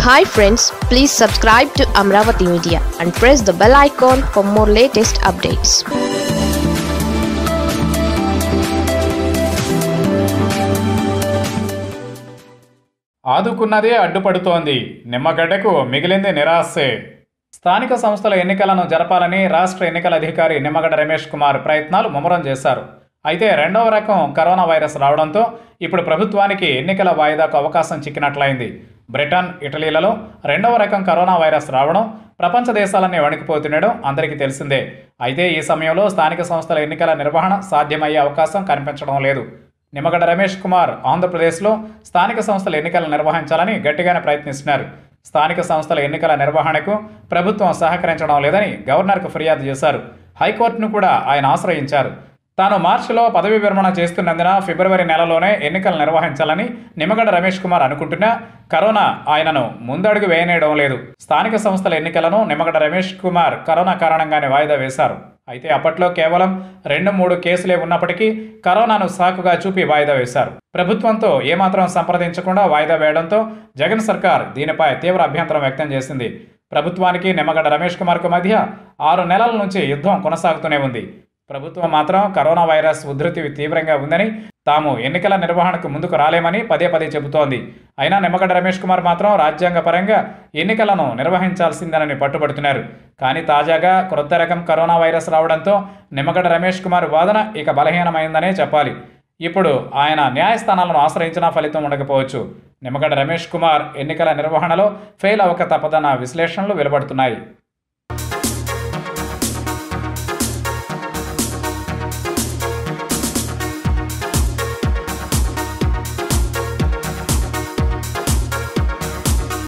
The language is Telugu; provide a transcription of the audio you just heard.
hi friends please subscribe to Amaravati media and press the bell icon for more latest updates ఆదుకున్నదే అడ్డుపడుతోంది నిమ్మగడ్డకు మిగిలింది నిరాశే స్థానిక సంస్థల ఎన్నికలను జరపాలని రాష్ట్ర ఎన్నికల అధికారి నిమ్మగడ్డ రమేష్ కుమార్ ప్రయత్నాలు ముమ్మరం చేశారు అయితే రెండవ రకం కరోనా వైరస్ రావడంతో ఇప్పుడు ప్రభుత్వానికి ఎన్నికల వాయిదాకు అవకాశం చిక్కినట్లయింది బ్రిటన్ ఇటలీలలో రెండవ రకం కరోనా వైరస్ రావడం ప్రపంచ దేశాలన్నీ వణికిపోతుండడం అందరికీ తెలిసిందే అయితే ఈ సమయంలో స్థానిక సంస్థల ఎన్నికల నిర్వహణ సాధ్యమయ్యే అవకాశం కనిపించడం లేదు నిమ్మగడ్డ రమేష్ కుమార్ ఆంధ్రప్రదేశ్లో స్థానిక సంస్థల ఎన్నికలు నిర్వహించాలని గట్టిగానే ప్రయత్నిస్తున్నారు స్థానిక సంస్థల ఎన్నికల నిర్వహణకు ప్రభుత్వం సహకరించడం లేదని గవర్నర్కు ఫిర్యాదు చేశారు హైకోర్టును కూడా ఆయన ఆశ్రయించారు తాను మార్చిలో పదవి విరమణ చేస్తున్నందున ఫిబ్రవరి నెలలోనే ఎన్నికలు నిర్వహించాలని నిమ్మగడ్డ రమేష్ కుమార్ అనుకుంటున్నా కరోనా ఆయనను ముందడుగు వేయనేయడం లేదు స్థానిక సంస్థల ఎన్నికలను నిమ్మగడ్డ రమేష్ కుమార్ కరోనా కారణంగానే వాయిదా వేశారు అయితే అప్పట్లో కేవలం రెండు మూడు కేసులే ఉన్నప్పటికీ కరోనాను సాకుగా చూపి వాయిదా వేశారు ప్రభుత్వంతో ఏమాత్రం సంప్రదించకుండా వాయిదా వేయడంతో జగన్ సర్కార్ దీనిపై తీవ్ర అభ్యంతరం వ్యక్తం చేసింది ప్రభుత్వానికి నిమ్మగడ్డ రమేష్ కుమార్కు మధ్య ఆరు నెలల నుంచి యుద్ధం కొనసాగుతూనే ఉంది ప్రభుత్వం మాత్రం కరోనా వైరస్ ఉధృతి తీవ్రంగా ఉందని తాము ఎన్నికల నిర్వహణకు ముందుకు రాలేమని పదే పదే చెబుతోంది అయినా నిమ్మగడ్డ రమేష్ కుమార్ మాత్రం రాజ్యాంగ పరంగా ఎన్నికలను నిర్వహించాల్సిందేనని పట్టుబడుతున్నారు కానీ తాజాగా క్రొత్త రకం కరోనా వైరస్ రావడంతో నిమ్మగడ్డ రమేష్ కుమార్ వాదన ఇక బలహీనమైందనే చెప్పాలి ఇప్పుడు ఆయన న్యాయస్థానాలను ఆశ్రయించినా ఫలితం ఉండకపోవచ్చు నిమ్మగడ్డ రమేష్ కుమార్ ఎన్నికల నిర్వహణలో ఫెయిల్ అవ్వక తప్పదన్న విశ్లేషణలు వెలువడుతున్నాయి